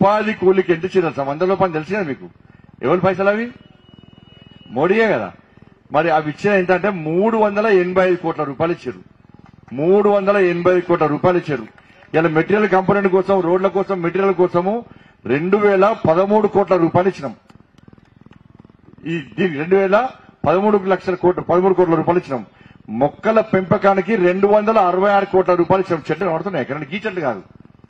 ఉపాధి కూలికి ఎంత ఇచ్చారు సార్ వంద రూపాయలు తెలిసి కదా మీకు ఎవరి పైసలు అవి మోడీయే కదా మరి అవి ఇచ్చిన ఏంటంటే మూడు వందల ఎనభై ఐదు కోట్ల రూపాయలు ఇచ్చారు మూడు వందల ఎనభై ఐదు కోట్ల రూపాయలు ఇచ్చారు ఇలా మెటీరియల్ కంపోనెంట్ కోసం రోడ్ల కోసం మెటీరియల్ కోసము రెండు వేల పదమూడు కోట్ల రూపాయలు ఇచ్చినాం ఈ దీనికి రెండు వేల పదమూడు లక్షల కోట్ల పదమూడు కోట్ల రూపాయలు ఇచ్చినాం మొక్కల పెంపకానికి రెండు వందల అరవై ఆరు కోట్ల రూపాయలు ఇచ్చినాం చెట్లు నాడుతున్నాయి ఎక్కడ గీ చెట్లు కాదు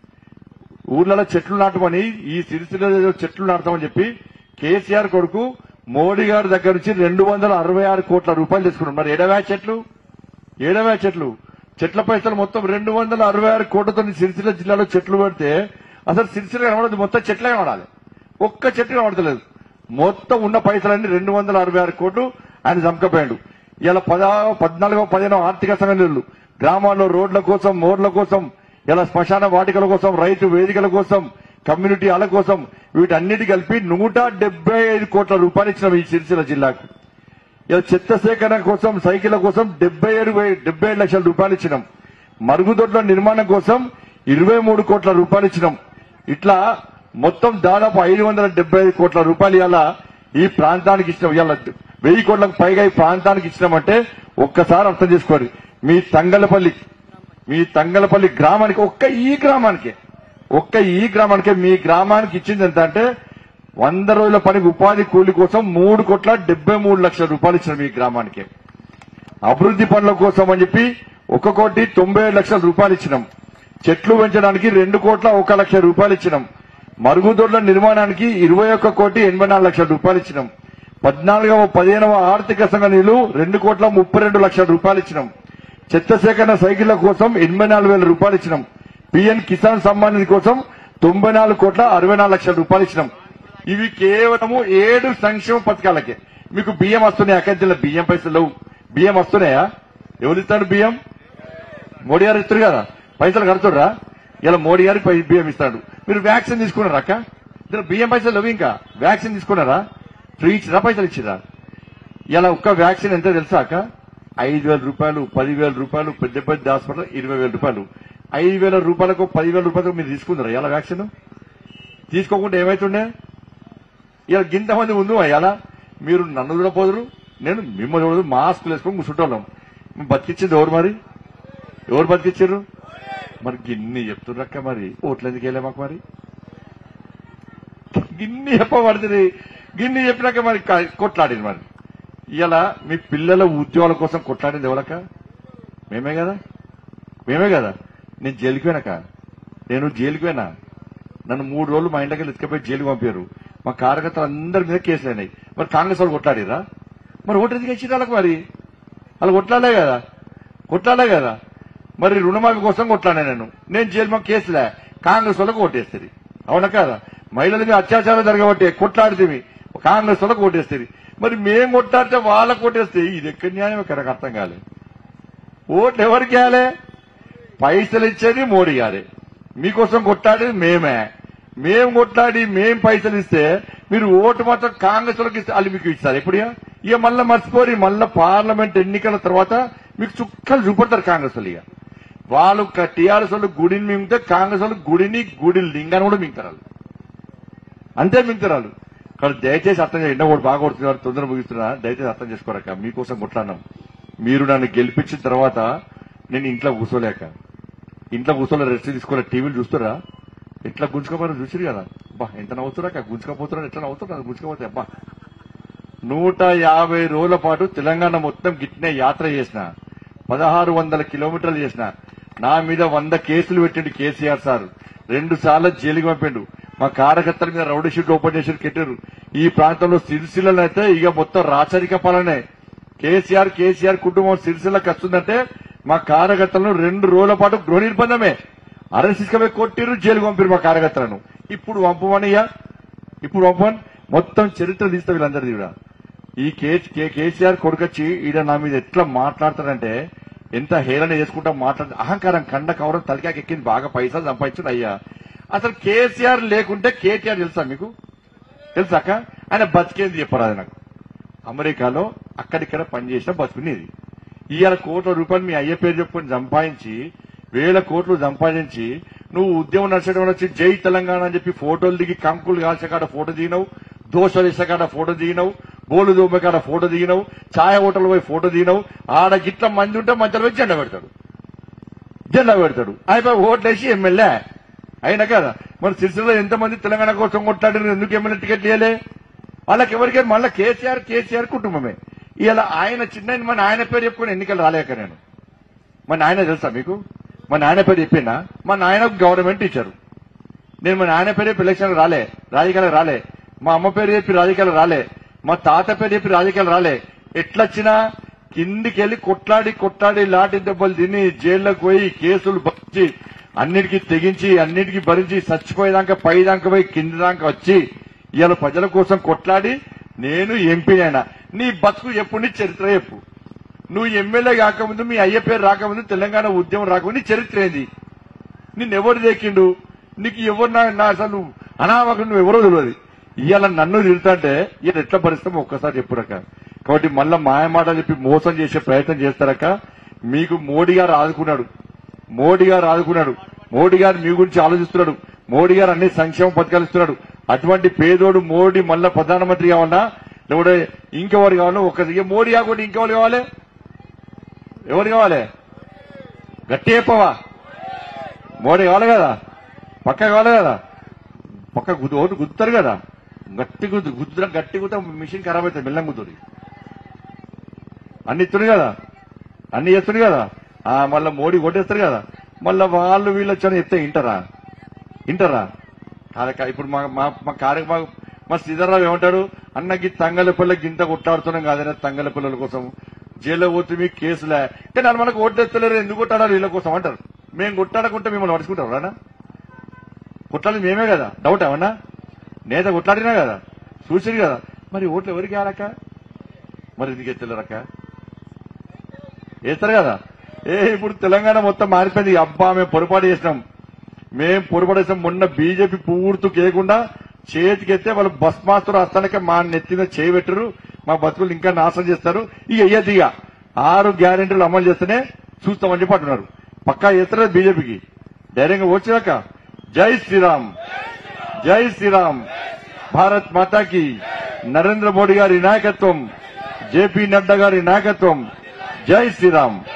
ఊర్లలో చెట్లు నాటమని ఈ సిరిసిల్ల చెట్లు నాటుతామని చెప్పి కేసీఆర్ కొడుకు మోడీ గారి దగ్గర నుంచి రెండు వందల అరవై ఆరు కోట్ల రూపాయలు తీసుకున్నాం మరి ఏడవా చెట్లు ఏడవా చెట్లు చెట్ల పైసలు మొత్తం రెండు వందల అరవై ఆరు కోట్లతో సిరిసిల్ల జిల్లాలో చెట్లు పెడితే అసలు సిరిసిల్ల కనబడదు మొత్తం చెట్లే కనబడాలి ఒక్క చెట్టు కనబడతలేదు మొత్తం ఉన్న పైసలన్నీ రెండు వందల అరవై ఆరు కోట్లు ఆయన చంకపోయాడు ఇలా పదా పద్నాలుగో పదిహేనో ఆర్థిక సంఘటనలు గ్రామాల్లో రోడ్ల కోసం మోర్ల కోసం ఇలా శ్మశాన వాటికల కోసం రైతు వేదికల కోసం కమ్యూనిటీ హాల కోసం వీటన్నిటి కలిపి నూట డెబ్బై ఐదు కోట్ల రూపాయలు ఇచ్చినాం ఈ సిరిసిల్ల జిల్లాకు ఇలా చెత్త సేకరణ కోసం సైకిళ్ల కోసం డెబ్బై ఏడు వే- డెబ్బై ఏడు లక్షల రూపాయలు ఇచ్చినాం మరుగుదొడ్ల నిర్మాణం కోసం ఇరవై మూడు కోట్ల రూపాయలు ఇచ్చినాం ఇట్లా మొత్తం దాదాపు ఐదు వందల డెబ్బై ఐదు కోట్ల రూపాయలు ఇలా ఈ ప్రాంతానికి ఇచ్చినాం ఇలా వెయ్యి కోట్లకు పైగా ఈ ప్రాంతానికి ఇచ్చినామంటే ఒక్కసారి అర్థం చేసుకోండి మీ తంగలపల్లి మీ తంగలపల్లి గ్రామానికి ఒక్క ఈ గ్రామానికే ఒక్క ఈ గ్రామానికే మీ గ్రామానికి ఇచ్చింది ఎంత అంటే వంద రోజుల పనికి ఉపాధి కూలి కోసం మూడు కోట్ల డెబ్బై మూడు లక్షల రూపాయలు ఇచ్చిన మీ గ్రామానికి అభివృద్ధి పనుల కోసం అని చెప్పి ఒక కోటి తొంభై ఏడు లక్షల రూపాయలు ఇచ్చినాం చెట్లు పెంచడానికి రెండు కోట్ల ఒక లక్ష రూపాయలు ఇచ్చినాం మరుగుదొడ్ల నిర్మాణానికి ఇరవై ఒక్క కోటి ఎనభై నాలుగు లక్షల రూపాయలు ఇచ్చినాం పద్నాలుగవ పదిహేనవ ఆర్థిక సంఘ నిధులు రెండు కోట్ల ముప్పై రెండు లక్షల రూపాయలు ఇచ్చినాం చెత్త సేకరణ సైకిళ్ల కోసం ఎనభై నాలుగు వేల రూపాయలు ఇచ్చినాం పిఎన్ కిసాన్ సమ్మాన్ నిధి కోసం తొంభై నాలుగు కోట్ల అరవై నాలుగు లక్షల రూపాయలు ఇచ్చినాం ఇవి కేవలము ఏడు సంక్షేమ పథకాలకే మీకు బియ్యం వస్తున్నాయి అక్కడ బియ్యం పైసలు లేవు బియ్యం వస్తున్నాయా ఎవరు ఇస్తాడు బియ్యం మోడీ గారు ఇస్తారు కదా పైసలు కడుతుర్రా ఇలా మోడీ గారికి పై- బియ్యం ఇస్తాడు మీరు వ్యాక్సిన్ తీసుకున్నారా అక్క ఇందులో బియ్యం పైసలు లేవు ఇంకా వ్యాక్సిన్ తీసుకున్నారా ఫ్రీ ఇచ్చిరా పైసలు ఇచ్చిరా ఇలా ఒక్క వ్యాక్సిన్ ఎంత తెలుసా అక్క ఐదు వేల రూపాయలు పదివేల రూపాయలు పెద్ద పెద్ద హాస్పిటల్ ఇరవై వేల రూపాయలు ఐదు వేల రూపాయలకు పదివేల రూపాయలకు మీరు తీసుకున్నారా ఇలా వ్యాక్సిన్ తీసుకోకుండా ఏమైతుండే ఇలా గింత మంది ముందు ఎలా మీరు నన్ను చూడపోదురు నేను మిమ్మల్ని చూడదు మాస్కులు వేసుకొని కూర్చుంటాం బతికిచ్చింది ఎవరు మరి ఎవరు బతికిచ్చారు మరి గిన్ని చెప్తుర్రక్క మరి ఓట్లు ఎందుకు వెళ్ళే మాకు మరి గిన్ని చెప్పబడుతుంది గిన్ని చెప్పినాక మరి క- కొట్లాడింది మరి ఇలా మీ పిల్లల ఉద్యోగాల కోసం కొట్లాడింది ఎవరక్క మేమే కదా మేమే కదా నేను జైలుకి పోయినాక నేను జైలుకి పోయినా నన్ను మూడు రోజులు మా ఇంటికి ఎత్తుకపోయి జైలుకి పంపారు మా కార్యకర్తలు అందరి మీద కేసులు అయినాయి మరి కాంగ్రెస్ వాళ్ళు కొట్లాడిరా మరి ఓటు ఎందుకు ఇచ్చిన వాళ్ళకి మరి వాళ్ళు కొట్లాడే కదా కొట్లాడే కదా మరి రుణమాఫీ కోసం కొట్లాడా నేను నేను జైలు మాకు కేసులే కాంగ్రెస్ వాళ్ళకి ఓటేస్తుంది అవునా కదా మహిళల మీద అత్యాచారం జరగబట్టి కొట్లాడితే కాంగ్రెస్ వాళ్ళకి ఓటేస్తుంది మరి మేము కొట్లాడితే వాళ్ళకి ఓటేస్తే ఇది ఎక్కడ న్యాయం ఇక్కడ నాకు అర్థం కాలేదు ఓట్లు ఎవరికి వేయాలి పైసలు ఇచ్చేది మోడీ గారే మీకోసం కొట్లాడేది మేమే మేము కొట్లాడి మేం పైసలు ఇస్తే మీరు ఓటు మాత్రం కాంగ్రెస్ వాళ్ళకి ఇస్తే వాళ్ళు మీకు ఇస్తారు ఎప్పుడు ఇక? ఇక మళ్ళీ మర్చిపోరి మళ్ళీ పార్లమెంట్ ఎన్నికల తర్వాత మీకు చుక్కలు చూపెడతారు కాంగ్రెస్ వాళ్ళు ఇక వాళ్ళు టీఆర్ఎస్ వాళ్ళు గుడిని మింగితే కాంగ్రెస్ వాళ్ళు గుడిని గుడి లింగాన్ని కూడా మింగుతారు వాళ్ళు అంతే మింగుతారు వాళ్ళు కానీ దయచేసి అర్థం చేయండి ఒకటి బాగా కొడుతున్నారు తొందర ముగిస్తున్నా దయచేసి అర్థం చేసుకోరక్క మీకోసం కొట్లాడినాం మీరు నన్ను గెలిపించిన తర్వాత నేను ఇంట్లో కూర్చోలేక ఇంట్లో కూర్చోలే రెస్ట్ తీసుకోలే టీవీలు చూస్తారా ఎట్లా గుంజుకోపోయినా చూసిరు కదా బా ఎంత నవ్వుతురాక గుంజుకపోతున్నారు ఎట్లా నవ్వుతున్నారు గుంజుకపోతే అబ్బా నూట యాభై రోజుల పాటు తెలంగాణ మొత్తం గిట్నే యాత్ర చేసిన పదహారు వందల కిలోమీటర్లు చేసిన నా మీద వంద కేసులు పెట్టిండు కేసీఆర్ సార్ రెండు సార్లు జైలుకి పంపిండు మా కార్యకర్తల మీద రౌడీ షీట్ ఓపెన్ చేసి కెట్టారు ఈ ప్రాంతంలో సిరిసిల్లలో అయితే ఇక మొత్తం రాచరిక పాలనే కేసీఆర్ కేసీఆర్ కుటుంబం సిరిసిల్లకి వస్తుందంటే మా కార్యకర్తలను రెండు రోజుల పాటు గృహ నిర్బంధమే అరెస్ట్ తీసుకుపోయి కొట్టిరు జైలు పంపిరు మా కార్యకర్తలను ఇప్పుడు పంపమనియా ఇప్పుడు పంపమని మొత్తం చరిత్ర తీస్తే వీళ్ళందరిది కూడా ఈ కే- కే- కేసీఆర్ కొడుకొచ్చి ఈడ నా మీద ఎట్లా మాట్లాడతాడంటే ఎంత హేళన చేసుకుంటా మాట్లాడు అహంకారం కండ కవరం తలకాకి ఎక్కింది బాగా పైసలు సంపాదించుడు అయ్యా అసలు కేసీఆర్ లేకుంటే కేటీఆర్ తెలుసా మీకు తెలుసాక ఆయన బతికేది చెప్పరాదు నాకు అమెరికాలో అక్కడిక్కడ పనిచేసిన బతుకునేది ఇవాళ కోట్ల రూపాయలు మీ అయ్య పేరు చెప్పుకొని సంపాదించి వేల కోట్లు సంపాదించి నువ్వు ఉద్యమం నడిచడం వచ్చి జై తెలంగాణ అని చెప్పి ఫోటోలు దిగి కంకులు కాల్చే కాడ ఫోటో దిగినవు దోశలు ఇసే కాడ ఫోటో దిగినవు బోలు దోమ కాడ ఫోటో దిగినవు ఛాయ హోటల్ పోయి ఫోటో దిగినవు ఆడ గిట్ల మంది ఉంటే మధ్యలో పోయి జెండా పెడతాడు జెండా పెడతాడు అయిపోయి ఓట్లేసి ఎమ్మెల్యే అయినా కదా మన సిరిసిల్లో ఎంతమంది తెలంగాణ కోసం కొట్లాడారు ఎందుకు ఎమ్మెల్యే టికెట్ ఇవ్వలే వాళ్ళకి ఎవరికైనా మళ్ళీ కేసీఆర్ కేసీఆర్ కుటుంబమే ఇలా ఆయన చిన్న మన ఆయన పేరు చెప్పుకుని ఎన్నికలు రాలేక నేను మా నాయన తెలుసా మీకు మా నాయన పేరు చెప్పినా మా నాయన గవర్నమెంట్ టీచరు నేను మా నాయన పేరు చెప్పి ఎలక్షన్ రాలే రాజకీయాలు రాలే మా అమ్మ పేరు చెప్పి రాజకీయాలు రాలే మా తాత పేరు చెప్పి రాజకీయాలు రాలే ఎట్లొచ్చినా కిందికి వెళ్ళి కొట్లాడి కొట్లాడి లాటి దెబ్బలు తిని జైల్లోకి పోయి కేసులు భరించి అన్నిటికీ తెగించి అన్నిటికీ భరించి చచ్చిపోయేదాకా పైదాకా పోయి కింది దాకా వచ్చి ఇవాళ ప్రజల కోసం కొట్లాడి నేను ఎంపీనైనా నీ బతుకు ఎప్పుడు నీ చరిత్ర చెప్పు నువ్వు ఎమ్మెల్యే కాకముందు మీ అయ్య పేరు రాకముందు తెలంగాణ ఉద్యమం రాకముందు నీ చరిత్ర ఏంది నిన్ను ఎవరు దేకిండు నీకు ఎవరు నా నా అసలు నువ్వు అనామకం నువ్వు ఎవరో తెలియదు ఇవాళ నన్ను తిరుగుతాంటే ఇవాళ ఎట్లా భరిస్తామో ఒక్కసారి చెప్పురక కాబట్టి మళ్ళా మాయమాట చెప్పి మోసం చేసే ప్రయత్నం చేస్తారక మీకు మోడీ గారు ఆదుకున్నాడు మోడీ గారు ఆదుకున్నాడు మోడీ గారు మీ గురించి ఆలోచిస్తున్నాడు మోడీ గారు అన్ని సంక్షేమ పథకాలు ఇస్తున్నాడు అటువంటి పేదోడు మోడీ మళ్ళా ప్రధానమంత్రి కావాలన్నా లేకపోతే ఇంకెవరు కావాలో ఒక్క మోడీ కాకుండా ఇంకెవరు కావాలి ఎవరు కావాలి గట్టి చెప్పవా మోడీ కావాలి కదా పక్క కావాలి కదా పక్క గుద్దు ఓటు గుద్దుతారు కదా గట్టి గుద్దు గుద్దురా గట్టి గుద్ద మిషన్ ఖరాబ్ అవుతుంది మెల్లం గుద్దుడి అన్ని ఇస్తుంది కదా అన్ని చేస్తుంది కదా ఆ మళ్ళా మోడీ ఓటేస్తారు కదా మళ్ళా వాళ్ళు వీళ్ళు వచ్చని చెప్తే వింటారా వింటారా కాదక్క ఇప్పుడు మా మా మా కార్య మా మా శ్రీధర్రావు ఏమంటాడు అన్నకి తంగల పిల్లకి ఇంత కొట్టాడుతున్నాం కాదనే తంగల పిల్లల కోసం జైల్లో పోతే మీకు కేసులే కానీ వాళ్ళు మనకు ఓటేస్తలేరు ఎందుకు కొట్టాడాలి వీళ్ళ కోసం అంటారు మేము కొట్టాడకుంటే మిమ్మల్ని పడుచుకుంటారు రానా కొట్లాడి మేమే కదా డౌట్ ఏమన్నా నేత కొట్లాడినా కదా చూసిరు కదా మరి ఓట్లు ఎవరికి ఆడక మరి ఎందుకు ఎత్తలేరక్క వేస్తారు కదా ఏ ఇప్పుడు తెలంగాణ మొత్తం మారిపోయింది అబ్బా మేము పొరపాటు చేసినాం మేం పొరపాటు చేసినాం మొన్న బీజేపీ పూర్తు కేయకుండా చేతికెత్తే వాళ్ళు బస్ మాస్టర్ వస్తానికే మా నెత్తిన చేయబెట్టరు మా బతుకులు ఇంకా నాశనం చేస్తారు ఇక వెయ్యద్దు ఇక ఆరు గ్యారెంటీలు అమలు చేస్తేనే చూస్తామని చెప్పి అంటున్నారు పక్కా చేస్తారు బీజేపీకి ధైర్యంగా వచ్చాక జై శ్రీరామ్ జై శ్రీరామ్ భారత్ మాతాకి నరేంద్ర మోడీ గారి నాయకత్వం జేపీ నడ్డా గారి నాయకత్వం జై శ్రీరామ్